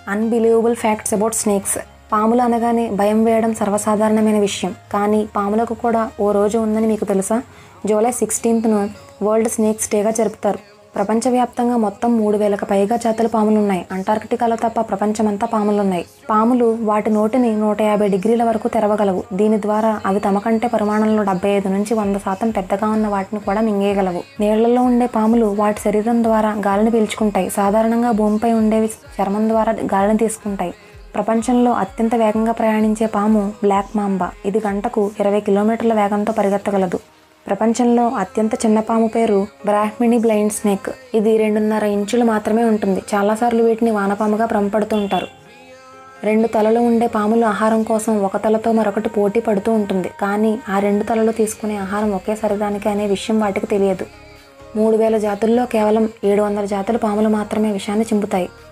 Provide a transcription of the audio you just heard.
unbelievable facts about snakes పాములు అనగానే భయం వేయడం సర్వసాధారణమైన విషయం కానీ పాములకు కూడా ఓ రోజు ఉందని మీకు తెలుసా జూలై సిక్స్టీన్త్ను వరల్డ్ స్నేక్స్ డేగా జరుపుతారు ప్రపంచవ్యాప్తంగా మొత్తం మూడు వేలకు పైగా జాతుల పాములు ఉన్నాయి అంటార్కిటికాలో తప్ప ప్రపంచమంతా పాములు ఉన్నాయి పాములు వాటి నోటిని నూట యాభై డిగ్రీల వరకు తెరవగలవు దీని ద్వారా అవి తమ కంటే పరిమాణంలో డెబ్బై ఐదు నుంచి వంద శాతం పెద్దగా ఉన్న వాటిని కూడా మింగేయగలవు నీళ్లలో ఉండే పాములు వాటి శరీరం ద్వారా గాలిని పీల్చుకుంటాయి సాధారణంగా భూమిపై ఉండేవి చర్మం ద్వారా గాలిని తీసుకుంటాయి ప్రపంచంలో అత్యంత వేగంగా ప్రయాణించే పాము బ్లాక్ మాంబా ఇది గంటకు ఇరవై కిలోమీటర్ల వేగంతో పరిగెత్తగలదు ప్రపంచంలో అత్యంత చిన్న పాము పేరు బ్రాహ్మిణి బ్లైండ్ స్నేక్ ఇది రెండున్నర ఇంచులు మాత్రమే ఉంటుంది చాలాసార్లు వీటిని వానపాముగా భ్రమపడుతూ ఉంటారు రెండు తలలు ఉండే పాములు ఆహారం కోసం ఒక తలతో మరొకటి పోటీ పడుతూ ఉంటుంది కానీ ఆ రెండు తలలు తీసుకునే ఆహారం ఒకే శరీరానికి అనే విషయం వాటికి తెలియదు మూడు వేల జాతుల్లో కేవలం ఏడు వందల జాతుల పాములు మాత్రమే విషాన్ని చింపుతాయి